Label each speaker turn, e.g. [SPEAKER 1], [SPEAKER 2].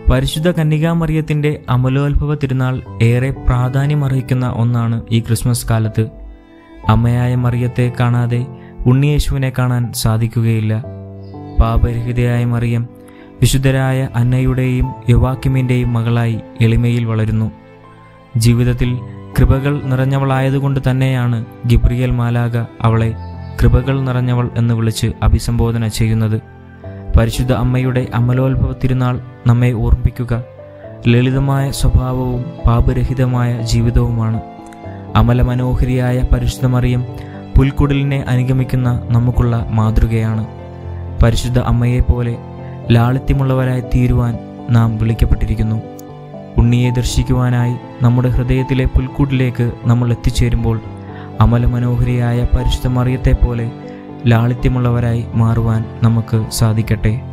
[SPEAKER 1] പരിശുദ്ധ കന്യകാമറിയത്തിന്റെ അമലോത്ഭവ തിരുനാൾ ഏറെ പ്രാധാന്യമർഹിക്കുന്ന ഒന്നാണ് ഈ ക്രിസ്മസ് കാലത്ത് അമ്മയായ മറിയത്തെ കാണാതെ ഉണ്ണിയേശുവിനെ കാണാൻ സാധിക്കുകയില്ല പാപരഹിതയായ മറിയം വിശുദ്ധരായ അന്നയുടെയും യുവാക്കിമിൻ്റെയും മകളായി എളിമയിൽ വളരുന്നു ജീവിതത്തിൽ കൃപകൾ നിറഞ്ഞവളായതുകൊണ്ട് തന്നെയാണ് ഗിബ്രിയൽ മാലാക അവളെ കൃപകൾ നിറഞ്ഞവൾ എന്ന് വിളിച്ച് അഭിസംബോധന ചെയ്യുന്നത് പരിശുദ്ധ അമ്മയുടെ അമലോത്ഭവ തിരുനാൾ നമ്മെ ഓർമ്മിപ്പിക്കുക ലളിതമായ സ്വഭാവവും പാപരഹിതമായ ജീവിതവുമാണ് അമല മനോഹരിയായ പരിശുദ്ധ മറിയം പുൽക്കുടലിനെ അനുഗമിക്കുന്ന നമുക്കുള്ള മാതൃകയാണ് പരിശുദ്ധ അമ്മയെപ്പോലെ ലാളിത്യമുള്ളവരായി തീരുവാൻ നാം വിളിക്കപ്പെട്ടിരിക്കുന്നു ഉണ്ണിയെ ദർശിക്കുവാനായി നമ്മുടെ ഹൃദയത്തിലെ പുൽക്കൂട്ടിലേക്ക് നമ്മൾ എത്തിച്ചേരുമ്പോൾ അമല മനോഹരിയായ പരിശുദ്ധ മറിയത്തെപ്പോലെ ലാളിത്യമുള്ളവരായി മാറുവാൻ നമുക്ക് സാധിക്കട്ടെ